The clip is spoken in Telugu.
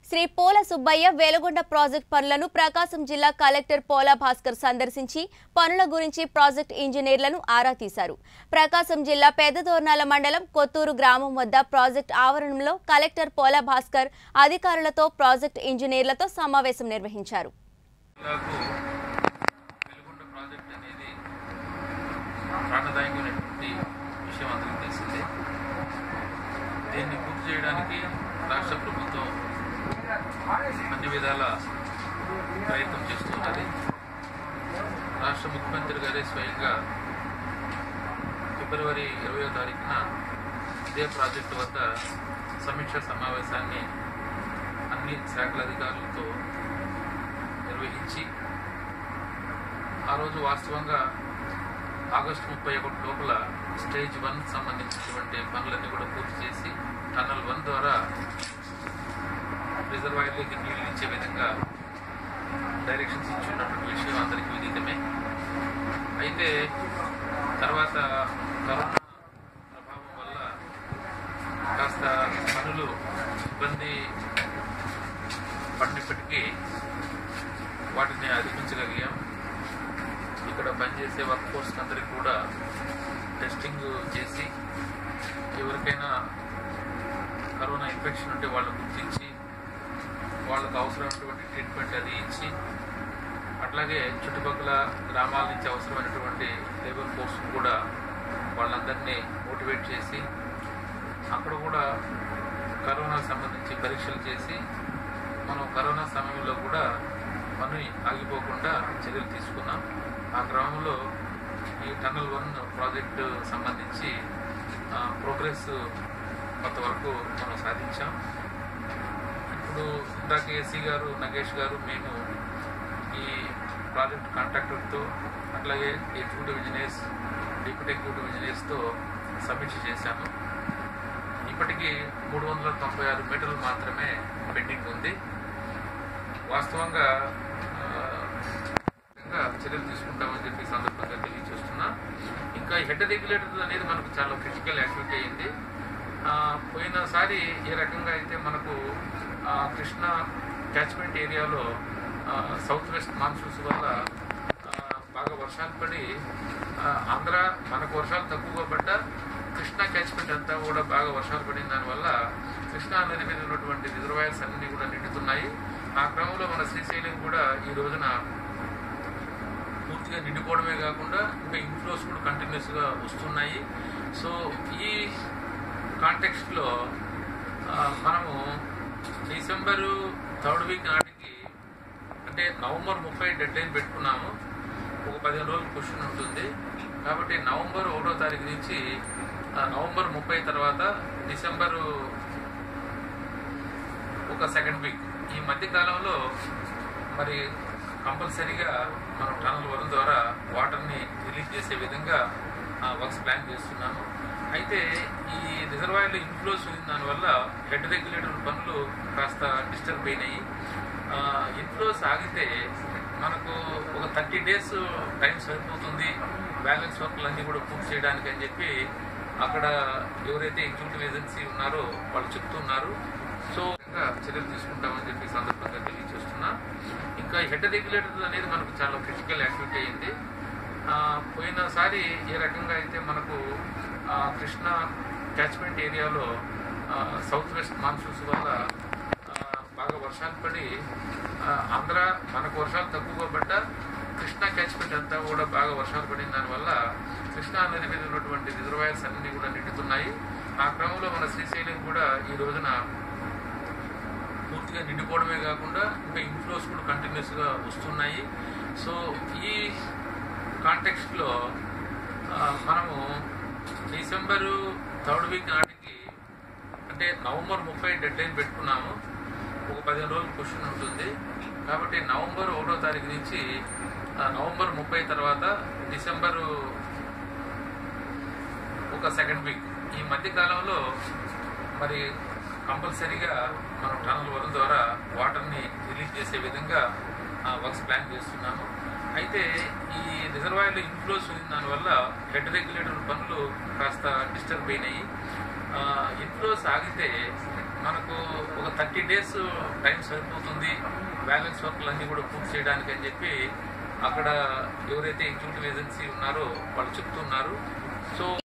శ్రీ పోల సుబ్బయ్య వేలగొండ ప్రాజెక్ట్ పనులను ప్రకాశం జిల్లా కలెక్టర్ పోలా భాస్కర్ సందర్శించి పనుల గురించి ప్రాజెక్ట్ ఇంజనీర్లను ఆరా తీశారు ప్రకాశం జిల్లా పెద్దదోర్నాల మండలం కొత్తూరు గ్రామం వద్ద ప్రాజెక్ట్ ఆవరణంలో కలెక్టర్ పోలా భాస్కర్ అధికారులతో ప్రాజెక్ట్ ఇంజనీర్లతో సమావేశం నిర్వహించారు జిల్లాకు వెలుగొండ ప్రాజెక్ట్ అనేది ప్రాణదాయకమైనటువంటి విషయం అందరికీ తెలిసిందే దీన్ని పూర్తి చేయడానికి రాష్ట్ర ప్రభుత్వం అన్ని విధాల ప్రయత్నం చేస్తున్నది రాష్ట్ర ముఖ్యమంత్రి గారే స్వయంగా ఫిబ్రవరి ఇరవయో తారీఖున ఇదే ప్రాజెక్టు వద్ద సమీక్ష సమావేశాన్ని అన్ని శాఖల అధికారులతో నిర్వహించి ఆ రోజు వాస్తవంగా ఆగస్టు ముప్పై ఒకటి లోపల స్టేజ్ వన్ సంబంధించినటువంటి పనులన్నీ కూడా పూర్తి చేసి టన్నల్ వన్ ద్వారా రిజర్వాయర్లోకి నీళ్లు ఇచ్చే విధంగా డైరెక్షన్స్ ఇచ్చున్నటువంటి విషయం అందరికీ విదితమే అయితే తర్వాత కరోనా ప్రభావం వల్ల కాస్త పనులు ఇబ్బంది పడినప్పటికీ వాటిని అధిగమించగలిగాం ఇక్కడ పనిచేసే వర్క్ ఫోర్స్ అందరికి కూడా టెస్టింగ్ చేసి ఎవరికైనా కరోనా ఇన్ఫెక్షన్ ఉంటే వాళ్ళు గుర్తించి వాళ్ళకు అవసరమైనటువంటి ట్రీట్మెంట్ అది ఇచ్చి అట్లాగే చుట్టుపక్కల గ్రామాల నుంచి అవసరమైనటువంటి లేబర్ ఫోర్స్ కూడా వాళ్ళందరినీ మోటివేట్ చేసి అక్కడ కూడా కరోనాకు సంబంధించి పరీక్షలు చేసి మనం కరోనా సమయంలో కూడా పని ఆగిపోకుండా చర్యలు తీసుకున్నాం ఆ క్రమంలో ఈ టన్నల్ వన్ ప్రాజెక్టు సంబంధించి ఆ, ప్రోగ్రెస్ కొంతవరకు మనం సాధించాం ఇప్పుడు ఇందాక ఏసీ గారు నగేష్ గారు మేము ఈ ప్రాజెక్ట్ కాంట్రాక్టర్తో అట్లాగే ఎగ్జిక్యూటివ్ ఇంజనీర్స్ డిప్యూటీ ఎగ్జిక్యూటివ్ ఇంజనీర్స్తో సమీక్ష చేశాము ఇప్పటికీ మూడు వందల తొంభై ఆరు మీటర్లు మాత్రమే పెండింగ్ ఉంది వాస్తవంగా ఆ, ఇంకా చర్యలు తీసుకుంటామని చెప్పి ఈ సందర్భంగా తెలియజేస్తున్నా ఇంకా హెడ్ రెగ్యులేటర్ అనేది మనకు చాలా క్రిటికల్ యాక్టివిటీ అయింది ఆ, పోయినసారి ఏ రకంగా అయితే మనకు ఆ, కృష్ణా క్యాచ్మెంట్ ఏరియాలో సౌత్ వెస్ట్ మాన్సూన్స్ వల్ల ఆ, బాగా వర్షాలు పడి ఆ, ఆంధ్ర మనకు వర్షాలు తక్కువగా పడ్డా కృష్ణా క్యాచ్మెంట్ అంతా కూడా బాగా వర్షాలు పడిన దానివల్ల కృష్ణా నది మీద ఉన్నటువంటి రిజర్వాయర్స్ అన్ని కూడా నిండుతున్నాయి ఆ క్రమంలో మన శ్రీశైలం కూడా ఈ రోజున పూర్తిగా నిండిపోవడమే కాకుండా ఇంకా ఇన్ఫ్లోస్ కూడా కంటిన్యూస్గా వస్తున్నాయి సో ఈ కాంటెక్స్ట్లో మనము డిసెంబరు థర్డ్ వీక్ నాటికి అంటే నవంబర్ ముప్పై డెడ్ లైన్ పెట్టుకున్నాము ఒక పదిహేను రోజులు క్వశ్చన్ ఉంటుంది కాబట్టి నవంబర్ ఒకటో తారీఖు నుంచి ఆ, నవంబర్ ముప్పై తర్వాత డిసెంబరు ఒక సెకండ్ వీక్ ఈ మధ్య కాలంలో మరి కంపల్సరీగా మనం టనల్ వరం ద్వారా వాటర్ని రిలీజ్ చేసే విధంగా వర్క్స్ ప్లాన్ చేస్తున్నాము అయితే ఈ రిజర్వాయర్లో ఇన్ఫ్లోస్ ఉంది దానివల్ల హెడ్ రెగ్యులేటర్ పనులు కాస్త డిస్టర్బ్ అయినాయి ఇన్ఫ్లోస్ ఆగితే మనకు ఒక థర్టీ డేస్ టైం సరిపోతుంది బ్యాలెన్స్ వర్క్లన్నీ కూడా పూర్తి చేయడానికి అని చెప్పి అక్కడ ఎవరైతే ఎగ్జిక్యూటివ్ ఏజెన్సీ ఉన్నారో వాళ్ళు చెప్తున్నారు సో ఇంకా చర్యలు తీసుకుంటామని చెప్పి ఈ సందర్భంగా తెలియజేస్తున్నా ఇంకా హెడ్ రెగ్యులేటర్ అనేది మనకు చాలా క్రిటికల్ యాక్టివిటీ అయింది ఆ, పోయినసారి ఏ రకంగా అయితే మనకు ఆ, కృష్ణా క్యాచ్మెంట్ ఏరియాలో సౌత్ వెస్ట్ మాన్సూన్స్ వల్ల ఆ, బాగా వర్షాలు పడి ఆ, ఆంధ్ర మనకు వర్షాలు తక్కువగా పడ్డా కృష్ణా క్యాచ్మెంట్ అంతా కూడా బాగా వర్షాలు పడిన దానివల్ల కృష్ణా నది మీద ఉన్నటువంటి రిజర్వాయర్స్ అన్ని కూడా నిండుతున్నాయి ఆ క్రమంలో మన శ్రీశైలం కూడా ఈ రోజున పూర్తిగా నిండిపోవడమే కాకుండా ఇంకా ఇన్ఫ్లోస్ కూడా కంటిన్యూస్గా వస్తున్నాయి సో ఈ కాంటెక్స్ట్లో మనము డిసెంబరు థర్డ్ వీక్ నాటికి అంటే నవంబర్ ముప్పై డెడ్ లైన్ పెట్టుకున్నాము ఒక పదిహేను రోజులు క్వశ్చన్ ఉంటుంది కాబట్టి నవంబర్ ఒకటో తారీఖు నుంచి ఆ, నవంబర్ ముప్పై తర్వాత డిసెంబరు ఒక సెకండ్ వీక్ ఈ మధ్య కాలంలో మరి కంపల్సరీగా మనం టనల్ వరం ద్వారా వాటర్ని రిలీజ్ చేసే విధంగా వర్క్స్ ప్లాన్ చేస్తున్నాము అయితే ఈ రిజర్వాయర్లో ఇన్ఫ్లోస్ ఉంది దానివల్ల హెడ్ రెగ్యులేటర్ పనులు కాస్త డిస్టర్బ్ అయినాయి ఇన్ఫ్లోస్ ఆగితే మనకు ఒక థర్టీ డేస్ టైం సరిపోతుంది బ్యాలెన్స్ వర్క్లు అన్నీ కూడా పూర్తి చేయడానికి అని చెప్పి అక్కడ ఎవరైతే ఎగ్జిక్యూటివ్ ఏజెన్సీ ఉన్నారో వాళ్ళు చెప్తున్నారు సో